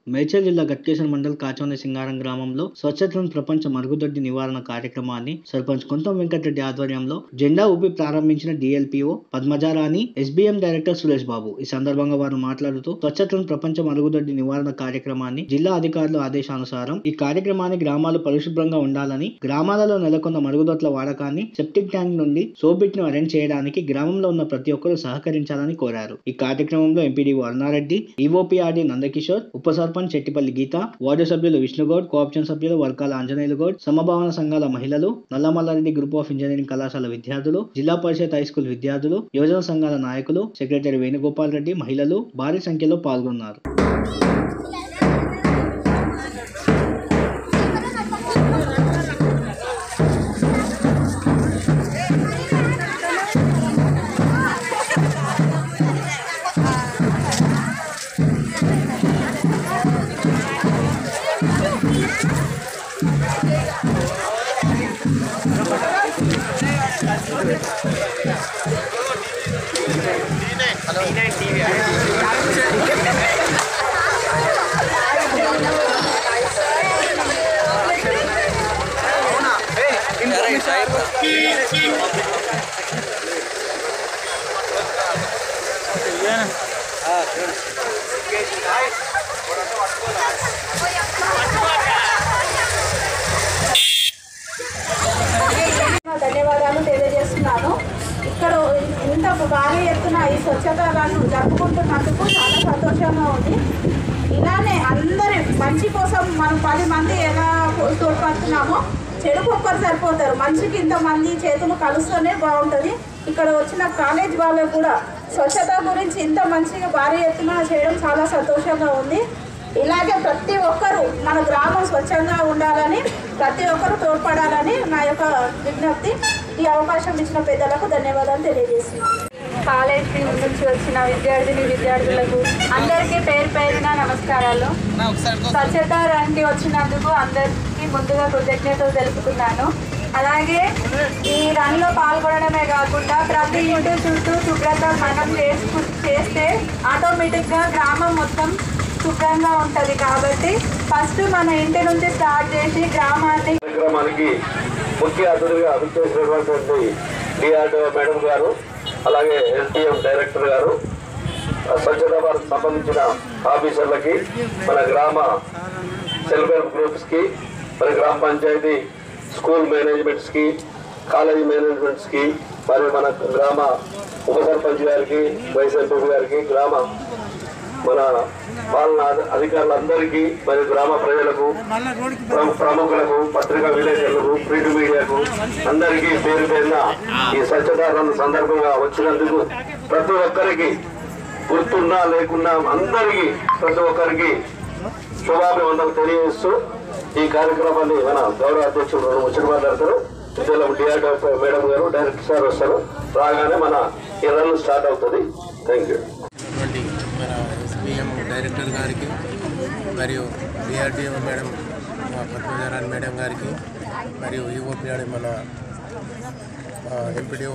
మేడ్చల్ జిల్లా గట్కేశ్వర మండల్ కాచోని సింగారం గ్రామంలో స్వచ్ఛతను ప్రపంచ మరుగుదొడ్డి నివారణ కార్యక్రమాన్ని సర్పంచ్ కొంతం వెంకటరెడ్డి ఆధ్వర్యంలో జెండా ఊపి ప్రారంభించిన DLPO Padmajarani SBM director Suresh Babu ఈ సందర్భంగా వారు మాట్లాడుతూ స్వచ్ఛతను ప్రపంచ మరుగుదొడ్డి నివారణ కార్యక్రమాన్ని జిల్లా అధికారుల ఆదేశానుసారం ఈ కార్యక్రమాన్ని గ్రామాలు పరిశుభ్రంగా ఉండాలని గ్రామాలలో నెలకొన్న మరుగుదొడ్ల వాడకాన్ని సెప్టిక్ ట్యాంక్ నుండి సోబిట్ ను అరేంజ్ చేయడానికి గ్రామంలో ఉన్న ప్రతి ఒక్కరూ సహకరించాలని కోరారు ఈ కార్యక్రమంలో ఎంపీడీఓ అరుణారెడ్డి ఈఓపీఆర్డీ నందకిషోర్ ఉప సర్పంచ్ చెట్టిపల్లి గీత వార్డు సభ్యులు విష్ణుగౌడ్ కోఆప్షన్ సభ్యులు వర్కాల ఆంజనేయులు గౌడ్ సమభావన సంఘాల మహిళలు నల్లమల్లారెడ్డి గ్రూప్ ఆఫ్ ఇంజనీరింగ్ కళాశాల విద్యార్థులు జిల్లా పరిషత్ హై స్కూల్ విద్యార్థులు యువజన సంఘాల నాయకులు సెక్రటరీ వేణుగోపాల్ రెడ్డి మహిళలు భారీ సంఖ్యలో పాల్గొన్నారు ధన్యవాదాలు తెలియజేస్తున్నాను ఇక్కడ ఇంత భారీ ఎత్తున ఈ స్వచ్ఛతలను జరుపుకుంటున్నందుకు చాలా సంతోషంగా ఉంది ఇలానే అందరి మంచి కోసం మనం పది మంది ఎలా తోడ్పడుతున్నామో చెడుకు ఒక్కరు సరిపోతారు మనిషికి ఇంతమంది చేతులు కలుస్తూనే బాగుంటుంది ఇక్కడ వచ్చిన కాలేజ్ వాళ్ళకు కూడా స్వచ్ఛత గురించి ఇంత మంచిగా భారీ ఎత్తున చేయడం చాలా సంతోషంగా ఉంది ఇలాగే ప్రతి ఒక్కరూ మన గ్రామం స్వచ్ఛంగా ఉండాలని ప్రతి ఒక్కరూ తోడ్పడాలని నా యొక్క విజ్ఞప్తి ఈ అవకాశం ఇచ్చిన పెద్దలకు ధన్యవాదాలు తెలియజేస్తున్నాను కాలేజ్ నుంచి వచ్చిన విద్యార్థిని విద్యార్థులకు అందరికీ పేరు పేరున నమస్కారాలు స్వచ్ఛత రండి వచ్చినందుకు అందరికీ ముందుగా కృతజ్ఞతలు తెలుపుతున్నాను అలాగే ఈ రన్లో పాల్గొనడమే కాకుండా ప్రతి ఇంటి చుట్టూ శుభ్రత మనం చేసుకు చేస్తే ఆటోమేటిక్గా గ్రామం మొత్తం శుభ్రంగా ఉంటుంది కాబట్టి ఫస్ట్ మన ఇంటి నుంచి స్టార్ట్ చేసి గ్రామాన్ని కార్యక్రమానికి ముఖ్య అతిథిగా విచ్చేసినటువంటి డిఆర్డీఓ మేడం గారు అలాగే ఎస్డిఎం డైరెక్టర్ గారు ఆ స్వచ్ఛత భారత్ సంబంధించిన ఆఫీసర్లకి మన గ్రామ సెల్ఫ్ హెల్ప్ గ్రూప్స్ కి మన గ్రామ పంచాయతీ స్కూల్ మేనేజ్మెంట్స్ కి కాలేజీ మేనేజ్మెంట్స్ కి మరియు మన గ్రామ ఉప సర్పంచ్ గారికి వైస్ ఎంపీ గారికి గ్రామ మన పాలన అధి- అధికారులందరికీ మరియు గ్రామ ప్రజలకు ప్రము- ప్రముఖులకు పత్రికా విలేకరులకు ప్రింట్ మీడియాకు అందరికీ పేరు పేరున ఈ స్వచ్ఛతా రన్ సందర్భంగా వచ్చినందుకు ప్రతి ఒక్కరికి గుర్తున్నా లేకున్నా అందరికీ ప్రతి ఒక్కరికి శుభాభివందనలు తెలియజేస్తూ ఈ కార్యక్రమాన్ని మన గౌరవ అధ్యక్షుడు ముచ్చట మాట్లాడతారు విద్యలో డిఆర్డీ మేడం గారు డైరెక్టర్ సార్ వస్తారు రాగానే మన ఈ రన్ స్టార్ట్ అవుతుంది థ్యాంక్ యూ ఉన్నటువంటి మన ఎస్బీఎం డైరెక్టర్ గారికి మరియు డిఆర్డిఓ మేడం ఆ, పద్మజారాణి మేడం గారికి మరియు ఈఓపీఆర్ మన ఎంపీడీఓ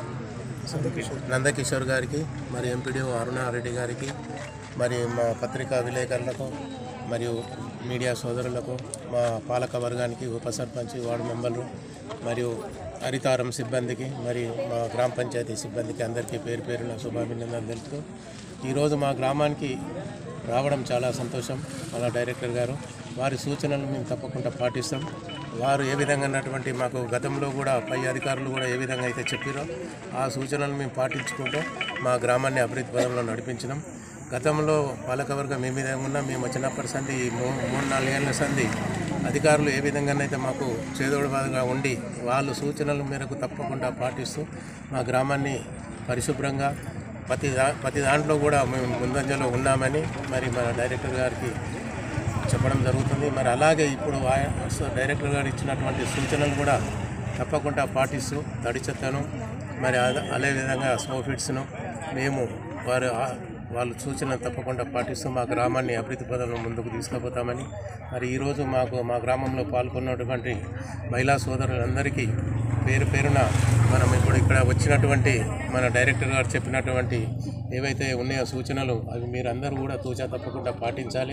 నందకిషోర్ గారికి మరి ఎంపీడీఓ అరుణారెడ్డి గారికి మరి మా పత్రికా విలేకరులకు మరియు మీడియా సోదరులకు మా పాలక వర్గానికి ఉప సర్పంచ్ వార్డు మెంబర్లు మరియు హరితారం సిబ్బందికి మరియు మా గ్రామ పంచాయతీ సిబ్బందికి అందరికీ పేరు పేరున శుభాభినందనలు తెలుపుతూ ఈరోజు మా గ్రామానికి రావడం చాలా సంతోషం మన డైరెక్టర్ గారు వారి సూచనలు మేము తప్పకుండా పాటిస్తాం వారు ఏ విధంగా ఉన్నటువంటి మాకు గతంలో కూడా పై అధికారులు కూడా ఏ విధంగా అయితే చెప్పారో ఆ సూచనలు మేము పాటించుకుంటూ మా గ్రామాన్ని అభివృద్ధి పదంలో నడిపించినాం గతంలో పాలకవర్గం ఏ విధంగా ఉన్నా మేము వచ్చినప్పటి సంది ఈ మూ మూడు నాలుగేళ్ల సంది అధికారులు ఏ విధంగానైతే మాకు చేదోడుగా ఉండి వాళ్ళ సూచనల మేరకు తప్పకుండా పాటిస్తూ మా గ్రామాన్ని పరిశుభ్రంగా ప్రతి దా ప్రతి దాంట్లో కూడా మేము ముందంజలో ఉన్నామని మరి మన డైరెక్టర్ గారికి చెప్పడం జరుగుతుంది మరి అలాగే ఇప్పుడు ఆయ- స- డైరెక్టర్ గారు ఇచ్చినటువంటి సూచనలు కూడా తప్పకుండా పాటిస్తూ తడి చెత్తను మరి అద- అదే విధంగా స్నోఫిట్స్ను మేము వారు ఆ- వాళ్ళ సూచన తప్పకుండా పాటిస్తూ మా గ్రామాన్ని అభివృద్ధి పదంలో ముందుకు తీసుకుపోతామని మరి ఈరోజు మాకు మా గ్రామంలో పాల్గొన్నటువంటి మహిళా సోదరులందరికీ పేరు పేరున మనం ఇప్పుడు ఇక్కడ వచ్చినటువంటి మన డైరెక్టర్ గారు చెప్పినటువంటి ఏవైతే ఉన్నాయో సూచనలు అవి మీరందరూ కూడా తూచా తప్పకుండా పాటించాలి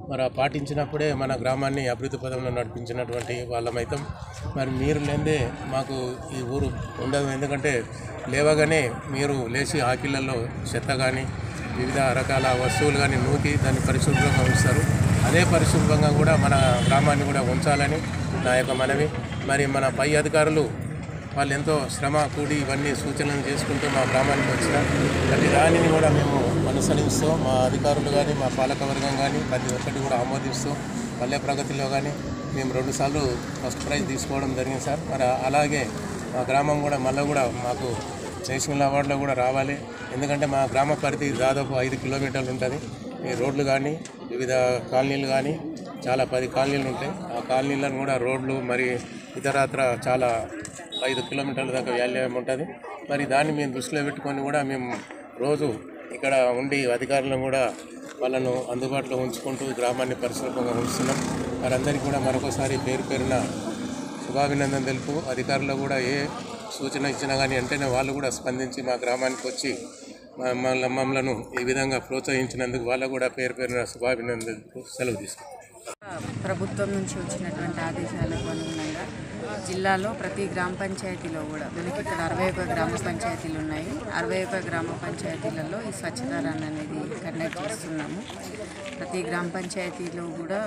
మరి ఆ పాటించినప్పుడే మన గ్రామాన్ని అభివృద్ధి పదంలో నడిపించినటువంటి వాళ్ళమైతాం మరి మీరు లేదే మాకు ఈ ఊరు ఉండదు ఎందుకంటే లేవగానే మీరు లేచి ఆకిళ్ళల్లో చెత్త కానీ వివిధ రకాల వస్తువులు కానీ నూకి దాన్ని పరిశుభ్రంగా ఉంచుతారు అదే పరిశుభ్రంగా కూడా మన గ్రామాన్ని కూడా ఉంచాలని నా యొక్క మనవి మరి మన పై అధికారులు వాళ్ళు ఎంతో శ్రమ కూడి ఇవన్నీ సూచనలు చేసుకుంటూ మా గ్రామానికి వచ్చిన ప్రతి దానిని కూడా మేము అనుసరిస్తూ మా అధికారులు కానీ మా పాలకవర్గం కానీ ప్రతి ఒక్కటి కూడా ఆమోదిస్తూ పల్లె ప్రగతిలో కానీ మేము రెండుసార్లు ఫస్ట్ ప్రైజ్ తీసుకోవడం జరిగింది సార్ మరి అలాగే మా గ్రామం కూడా మళ్ళీ కూడా మాకు నేషనల్ అవార్డులో కూడా రావాలి ఎందుకంటే మా గ్రామ పరిధి దాదాపు ఐదు కిలోమీటర్లు ఉంటుంది ఈ రోడ్లు కానీ వివిధ కాలనీలు కానీ చాలా పది కాలనీలు ఉంటాయి ఆ కాలనీలను కూడా రోడ్లు మరి ఇతరత్ర చాలా ఐదు కిలోమీటర్ల దాకా వ్యాల్యం ఉంటుంది మరి దాన్ని మేము దృష్టిలో పెట్టుకొని కూడా మేము రోజు ఇక్కడ ఉండి అధికారులను కూడా వాళ్ళను అందుబాటులో ఉంచుకుంటూ ఈ గ్రామాన్ని పరిశుభ్రంగా ఉంచుతున్నాం వారందరికీ కూడా మరొకసారి పేరు పేరున శుభాభినందన తెలుపు అధికారులు కూడా ఏ సూచన ఇచ్చినా కానీ వెంటనే వాళ్ళు కూడా స్పందించి మా గ్రామానికి వచ్చి మమ్మల్ని మమ్మలను ఈ విధంగా ప్రోత్సహించినందుకు వాళ్ళకు కూడా పేరు పేరున శుభాభినందన తెలుపు సెలవు తీసుకుంటాం ప్రభుత్వం నుంచి వచ్చినటువంటి ఆదేశాలకు అనుగుణంగా జిల్లాలో ప్రతి గ్రామ పంచాయతీలో కూడా మనకి ఇక్కడ అరవై ఒక గ్రామ పంచాయతీలు ఉన్నాయి అరవై ఒక గ్రామ పంచాయతీలలో ఈ స్వచ్ఛత రన్ అనేది కండక్ట్ చేస్తున్నాము ప్రతి గ్రామ పంచాయతీలో కూడా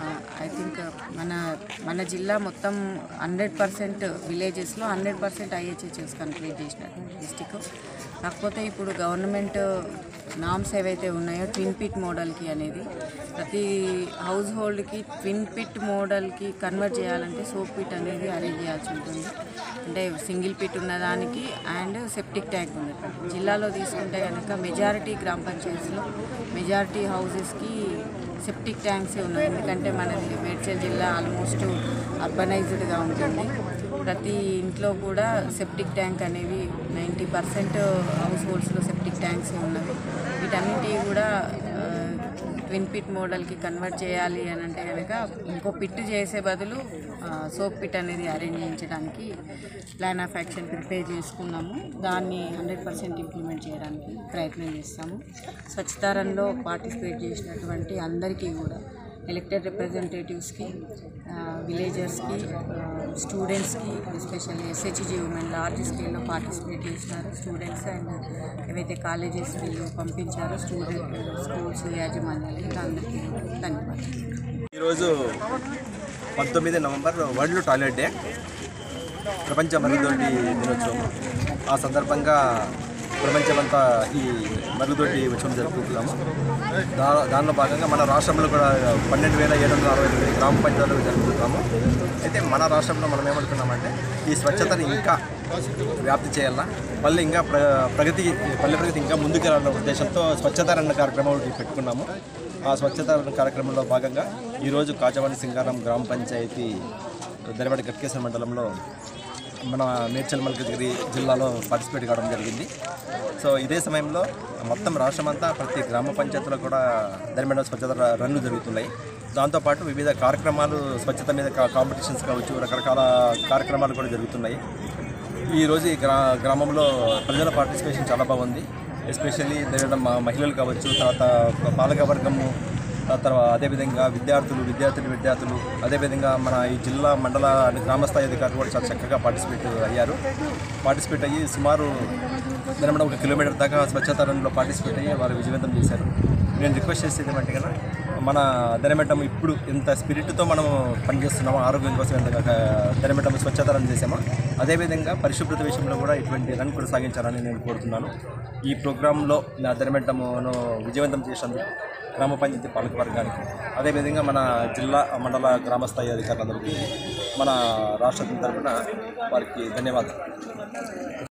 ఐ థింక్ మన మన జిల్లా మొత్తం హండ్రెడ్ పర్సెంట్ విలేజెస్లో హండ్రెడ్ పర్సెంట్ ఐహెచ్హెచ్ఎస్ కంప్లీట్ చేసినటువంటి డిస్టిక్ కాకపోతే ఇప్పుడు గవర్నమెంట్ నామ్స్ ఏవైతే ఉన్నాయో ట్విన్ పిట్ మోడల్కి అనేది ప్రతి హౌస్ హోల్డ్కి ట్విన్ పిట్ మోడల్కి కన్వర్ట్ చేయాలంటే సోప్ పిట్ అనేది అరేంజ్ చేయాల్సి ఉంటుంది అంటే సింగిల్ పిట్ ఉన్నదానికి అండ్ సెప్టిక్ ట్యాంక్ ఉన్నటువంటి జిల్లాలో తీసుకుంటే కనుక మెజారిటీ గ్రామ పంచాయతీలో మెజారిటీ హౌసెస్కి సెప్టిక్ ట్యాంక్స్ ఉన్నాయి ఎందుకంటే మనది మేడ్చల్ జిల్లా ఆల్మోస్ట్ అర్బనైజ్డ్గా ఉంటుంది ప్రతి ఇంట్లో కూడా సెప్టిక్ ట్యాంక్ అనేవి నైంటీ పర్సెంట్ హౌస్ హోల్డ్స్లో సెప్టిక్ ట్యాంక్స్ ఉన్నవి వీటన్నిటి కూడా ఆ, ట్విన్ పిట్ మోడల్కి కన్వర్ట్ చేయాలి అని అంటే కనుక ఇంకో పిట్ చేసే బదులు ఆ, సోప్ పిట్ అనేది అరేంజ్ చేయించడానికి ప్లాన్ ఆఫ్ యాక్షన్ ప్రిపేర్ చేసుకున్నాము దాన్ని హండ్రెడ్ పర్సెంట్ ఇంప్లిమెంట్ చేయడానికి ప్రయత్నం చేస్తాము స్వచ్ఛతారంలో పార్టిసిపేట్ చేసినటువంటి అందరికీ కూడా ఎలక్టెడ్ రిప్రజెంటేటివ్స్కి విలేజర్స్కి స్టూడెంట్స్కి ఎస్పెషల్లీ ఎస్హెచ్జి ఉమెన్ లార్జ్ స్కేల్లో పార్టిసిపేట్ చేసినారు స్టూడెంట్స్ అండ్ ఏవైతే కాలేజెస్ వీళ్ళు పంపించారో స్టూడెంట్ స్కూల్స్ యాజమాన్యాలు ఇంకా అందరికీ ధన్యవాదాలు ఈరోజు పంతొమ్మిది నవంబర్ వరల్డ్ టాయిలెట్ డే ప్రపంచ మరుగుదొడ్డి దినోత్సవం ఆ సందర్భంగా ప్రపంచమంతా ఈ మరుగుదొడ్డి ఉత్సవం జరుపుకుంటున్నాము దా దానిలో భాగంగా మన రాష్ట్రంలో కూడా పన్నెండు వేల ఏడు వందల అరవై ఎనిమిది గ్రామ పంచాయతీలు జరుపుకుంటున్నాము అయితే మన రాష్ట్రంలో మనం ఏమనుకున్నామంటే ఈ స్వచ్ఛతని ఇంకా వ్యాప్తి చేయాలా మళ్ళీ ఇంకా ప్ర ప్రగతి పల్లె ప్రగతి ఇంకా ముందుకు రావాలన్న ఉద్దేశంతో స్వచ్ఛత రన్న కార్యక్రమం ఒకటి పెట్టుకున్నాము ఆ స్వచ్ఛత కార్యక్రమంలో భాగంగా ఈరోజు కాచవాణి సింగారం గ్రామ పంచాయతీ దరివాడి గట్కేశ్వర మండలంలో మన మేడ్చల్ మల్కగిరి జిల్లాలో పార్టిసిపేట్ కావడం జరిగింది సో ఇదే సమయంలో మొత్తం రాష్ట్రమంతా ప్రతి గ్రామ పంచాయతీలో కూడా దరిమిడ స్వచ్ఛత ర- రన్లు జరుగుతున్నాయి దాంతోపాటు వివిధ కార్యక్రమాలు స్వచ్ఛత మీద కా- కాంపిటీషన్స్ కావచ్చు రకరకాల కార్యక్రమాలు కూడా జరుగుతున్నాయి ఈరోజు ఈ గ్రా గ్రామంలో ప్రజల పార్టిసిపేషన్ చాలా బాగుంది ఎస్పెషల్లీ ఏదైనా మా మహిళలు కావచ్చు తర్వాత పాలక వర్గము ఆ తర్వాత అదేవిధంగా విద్యార్థులు విద్యార్థులు విద్యార్థులు అదేవిధంగా మన ఈ జిల్లా మండల అండ్ గ్రామ స్థాయి అధికారులు కూడా చాలా చక్కగా పార్టిసిపేట్ అయ్యారు పార్టిసిపేట్ అయ్యి సుమారు నిలబడ ఒక కిలోమీటర్ దాకా స్వచ్ఛత రన్లో పార్టిసిపేట్ అయ్యి వారు విజయవంతం చేశారు నేను రిక్వెస్ట్ చేసేది ఏమంటే కదా మన దెరమెట్టం ఇప్పుడు ఎంత స్పిరిట్తో మనం పనిచేస్తున్నామో ఆరోగ్యం కోసం ఎంత దెరమెట్టం స్వచ్ఛత రన్ చేసామో అదేవిధంగా పరిశుభ్రత విషయంలో కూడా ఇటువంటి రన్ కొనసాగించాలని నేను కోరుతున్నాను ఈ ప్రోగ్రాంలో నా దెరమెట్టమును విజయవంతం చేసినందుకు గ్రామ పంచాయతీ పాలక వర్గానికి అదేవిధంగా మన జిల్లా మండల గ్రామ స్థాయి అధికారులందరికీ మన రాష్ట్ర తరఫున వారికి ధన్యవాదాలు